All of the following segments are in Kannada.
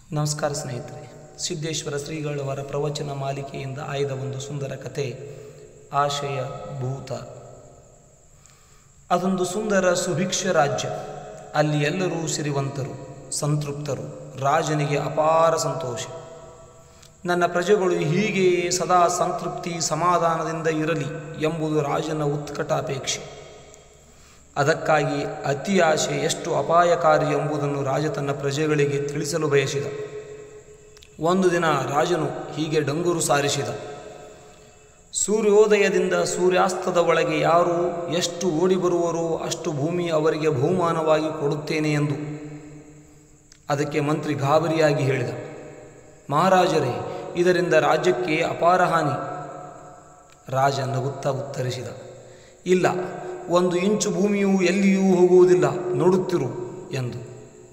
ನಮಸ್ಕಾರ ಸ್ನೇಹಿತರೆ ಸಿದ್ದೇಶ್ವರ ಶ್ರೀಗಳವರ ಪ್ರವಚನ ಮಾಲಿಕೆಯಿಂದ ಆಯ್ದ ಒಂದು ಸುಂದರ ಕತೆ ಆಶಯ ಭೂತ ಅದೊಂದು ಸುಂದರ ಸುಭಿಕ್ಷ ರಾಜ್ಯ ಅಲ್ಲಿ ಎಲ್ಲರೂ ಸಿರಿವಂತರು ಸಂತೃಪ್ತರು ರಾಜನಿಗೆ ಅಪಾರ ಸಂತೋಷ ನನ್ನ ಪ್ರಜೆಗಳು ಹೀಗೆಯೇ ಸದಾ ಸಂತೃಪ್ತಿ ಸಮಾಧಾನದಿಂದ ಇರಲಿ ಎಂಬುದು ರಾಜನ ಉತ್ಕಟ ಅಪೇಕ್ಷೆ ಅದಕ್ಕಾಗಿ ಅತಿ ಆಶೆ ಎಷ್ಟು ಅಪಾಯಕಾರಿ ಎಂಬುದನ್ನು ರಾಜ ತನ್ನ ಪ್ರಜೆಗಳಿಗೆ ತಿಳಿಸಲು ಬಯಸಿದ ಒಂದು ದಿನ ರಾಜನು ಹೀಗೆ ಡಂಗುರು ಸಾರಿಸಿದ ಸೂರ್ಯೋದಯದಿಂದ ಸೂರ್ಯಾಸ್ತದ ಒಳಗೆ ಯಾರು ಎಷ್ಟು ಓಡಿ ಬರುವರೋ ಅಷ್ಟು ಭೂಮಿ ಅವರಿಗೆ ಬಹುಮಾನವಾಗಿ ಕೊಡುತ್ತೇನೆ ಎಂದು ಅದಕ್ಕೆ ಮಂತ್ರಿ ಗಾಬರಿಯಾಗಿ ಹೇಳಿದ ಮಹಾರಾಜರೇ ಇದರಿಂದ ರಾಜ್ಯಕ್ಕೆ ಅಪಾರ ಹಾನಿ ರಾಜ ನಗುತ್ತಾ ಉತ್ತರಿಸಿದ ಇಲ್ಲ ಒಂದು ಇಂಚು ಭೂಮಿಯು ಎಲ್ಲಿಯೂ ಹೋಗುವುದಿಲ್ಲ ನೋಡುತ್ತಿರು ಎಂದು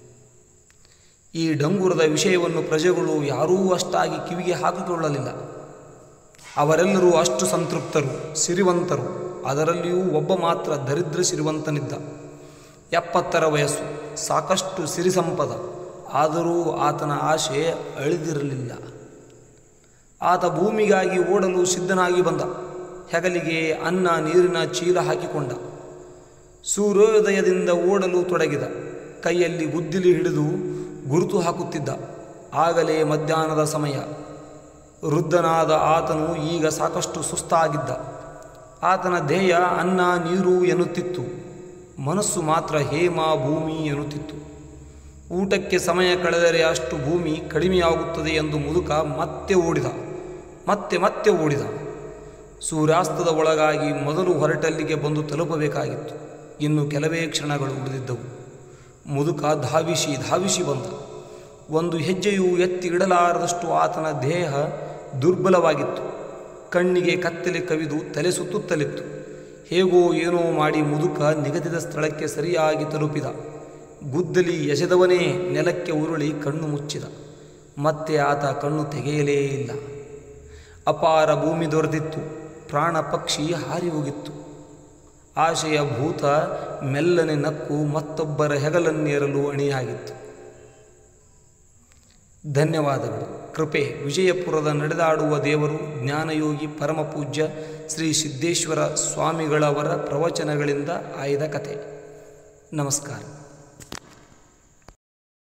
ಈ ಡಂಗುರದ ವಿಷಯವನ್ನು ಪ್ರಜೆಗಳು ಯಾರೂ ಅಷ್ಟಾಗಿ ಕಿವಿಗೆ ಹಾಕಿಕೊಳ್ಳಲಿಲ್ಲ ಅವರೆಲ್ಲರೂ ಅಷ್ಟು ಸಂತೃಪ್ತರು ಸಿರಿವಂತರು ಅದರಲ್ಲಿಯೂ ಒಬ್ಬ ಮಾತ್ರ ದರಿದ್ರ ಸಿರಿವಂತನಿದ್ದ ಎಪ್ಪತ್ತರ ವಯಸ್ಸು ಸಾಕಷ್ಟು ಸಿರಿ ಸಂಪದ ಆದರೂ ಆತನ ಆಶೆ ಅಳಿದಿರಲಿಲ್ಲ ಆತ ಭೂಮಿಗಾಗಿ ಓಡಲು ಸಿದ್ಧನಾಗಿ ಬಂದ ಹೆಗಲಿಗೆ ಅನ್ನ ನೀರಿನ ಚೀಲ ಹಾಕಿಕೊಂಡ ಸೂರ್ಯೋದಯದಿಂದ ಓಡಲು ತೊಡಗಿದ ಕೈಯಲ್ಲಿ ಗುದ್ದಿಲಿ ಹಿಡಿದು ಗುರುತು ಹಾಕುತ್ತಿದ್ದ ಆಗಲೇ ಮಧ್ಯಾಹ್ನದ ಸಮಯ ವೃದ್ಧನಾದ ಆತನು ಈಗ ಸಾಕಷ್ಟು ಸುಸ್ತಾಗಿದ್ದ ಆತನ ಧ್ಯೇಯ ಅನ್ನ ನೀರು ಎನ್ನುತ್ತಿತ್ತು ಮನಸ್ಸು ಮಾತ್ರ ಹೇಮ ಭೂಮಿ ಎನ್ನುತ್ತಿತ್ತು ಊಟಕ್ಕೆ ಸಮಯ ಕಳೆದರೆ ಅಷ್ಟು ಭೂಮಿ ಕಡಿಮೆಯಾಗುತ್ತದೆ ಎಂದು ಮುದುಕ ಮತ್ತೆ ಓಡಿದ ಮತ್ತೆ ಮತ್ತೆ ಓಡಿದ ಸೂರ್ಯಾಸ್ತದ ಒಳಗಾಗಿ ಮೊದಲು ಹೊರಟಲ್ಲಿಗೆ ಬಂದು ತಲುಪಬೇಕಾಗಿತ್ತು ಇನ್ನು ಕೆಲವೇ ಕ್ಷಣಗಳು ಉಳಿದಿದ್ದವು ಮುದುಕ ಧಾವಿಸಿ ಧಾವಿಸಿ ಬಂದ ಒಂದು ಹೆಜ್ಜೆಯು ಎತ್ತಿ ಇಡಲಾರದಷ್ಟು ಆತನ ದೇಹ ದುರ್ಬಲವಾಗಿತ್ತು ಕಣ್ಣಿಗೆ ಕತ್ತಲೆ ಕವಿದು ತಲೆ ಸುತ್ತುತ್ತಲಿತ್ತು ಹೇಗೋ ಏನೋ ಮಾಡಿ ಮುದುಕ ನಿಗದಿತ ಸ್ಥಳಕ್ಕೆ ಸರಿಯಾಗಿ ತಲುಪಿದ ಗುದ್ದಲಿ ಎಸೆದವನೇ ನೆಲಕ್ಕೆ ಉರುಳಿ ಕಣ್ಣು ಮುಚ್ಚಿದ ಮತ್ತೆ ಆತ ಕಣ್ಣು ತೆಗೆಯಲೇ ಇಲ್ಲ ಅಪಾರ ಭೂಮಿ ದೊರೆತಿತ್ತು ಪ್ರಾಣ ಪಕ್ಷಿ ಹಾರಿ ಹೋಗಿತ್ತು ಆಶೆಯ ಭೂತ ಮೆಲ್ಲನೆ ನಕ್ಕು ಮತ್ತೊಬ್ಬರ ಹೆಗಲನ್ನೇರಲು ಅಣಿಯಾಗಿತ್ತು ಧನ್ಯವಾದಗಳು ಕೃಪೆ ವಿಜಯಪುರದ ನಡೆದಾಡುವ ದೇವರು ಜ್ಞಾನಯೋಗಿ ಪರಮಪೂಜ್ಯ ಶ್ರೀ ಸಿದ್ದೇಶ್ವರ ಸ್ವಾಮಿಗಳವರ ಪ್ರವಚನಗಳಿಂದ ಆಯ್ದ ಕತೆ ನಮಸ್ಕಾರ